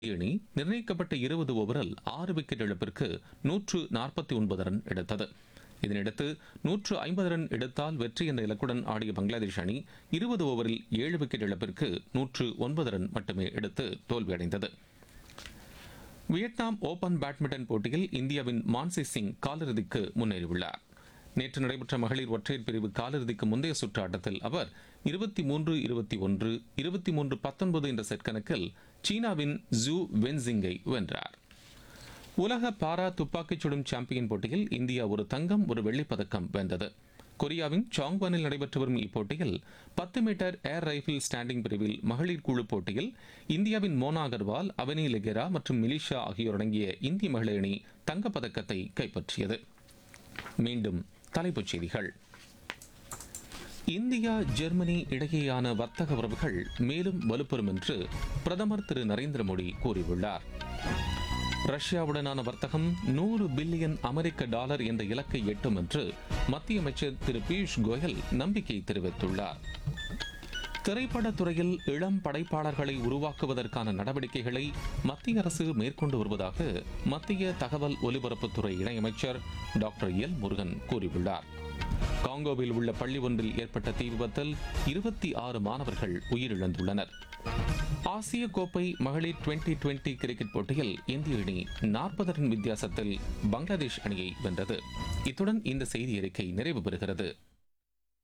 அணி நிர்ணயிக்கப்பட்ட இருபது ஓவரில் ஆறு விக்கெட் இழப்பிற்கு நூற்று நாற்பத்தி ஒன்பது ரன் எடுத்தது இதனையடுத்து நூற்று ஐம்பது ரன் எடுத்தால் வெற்றி என்ற இலக்குடன் ஆடிய பங்களாதேஷ் அணி இருபது ஓவரில் ஏழு விக்கெட் இழப்பிற்கு நூற்று ஒன்பது ரன் மட்டுமே எடுத்து தோல்வியடைந்தது வியட்நாம் ஓபன் பேட்மிண்டன் போட்டியில் இந்தியாவின் மான்சி சிங் காலிறுதிக்கு முன்னேறியுள்ளார் நேற்று நடைபெற்ற மகளிர் ஒற்றையர் பிரிவு காலிறுதிக்கு முந்தைய சுற்று ஆட்டத்தில் அவர் இருபத்தி மூன்று இருபத்தி ஒன்று இருபத்தி மூன்று பத்தொன்பது என்ற செட் கணக்கில் சீனாவின் ஜூ வென்சிங்கை வென்றார் உலக பாரா துப்பாக்கிச் சுடும் சாம்பியன் போட்டியில் இந்தியா ஒரு தங்கம் ஒரு வெள்ளிப் பதக்கம் வென்றது கொரியாவின் சாங்வானில் நடைபெற்று வரும் இப்போட்டியில் பத்து மீட்டர் ஏர் ரைபிள் ஸ்டாண்டிங் பிரிவில் மகளிர் குழு போட்டியில் இந்தியாவின் மோனா அகர்வால் அவனி லெகெரா மற்றும் மிலிஷா ஆகியோர் அடங்கிய இந்திய மகளிர் அணி தங்கப்பதக்கத்தை கைப்பற்றியது மீண்டும் தலைப்புச் செய்திகள் இந்தியா ஜெர்மனி இடையேயான வர்த்தக உறவுகள் மேலும் வலுப்பெறும் என்று பிரதமர் திரு நரேந்திர மோடி கூறியுள்ளார் ரஷ்யாவுடனான வர்த்தகம் நூறு பில்லியன் அமெரிக்க டாலர் என்ற இலக்கை எட்டும் என்று மத்திய அமைச்சர் திரு பியூஷ் கோயல் நம்பிக்கை தெரிவித்துள்ளார் திரைப்படத் துறையில் இளம் படைப்பாளர்களை உருவாக்குவதற்கான நடவடிக்கைகளை மத்திய அரசு மேற்கொண்டு வருவதாக மத்திய தகவல் ஒலிபரப்புத்துறை இணையமைச்சர் டாக்டர் எல் முருகன் கூறியுள்ளார் காங்கோவில் உள்ள பள்ளி ஒன்றில் ஏற்பட்ட தீ விபத்தில் இருபத்தி ஆறு மாணவர்கள் உயிரிழந்துள்ளனர் ஆசிய கோப்பை மகளிர் டுவெண்டி டுவெண்டி கிரிக்கெட் போட்டியில் இந்திய அணி நாற்பது ரன் வித்தியாசத்தில் பங்களாதேஷ் அணியை வென்றது இத்துடன் இந்த செய்தி அறிக்கை நிறைவு பெறுகிறது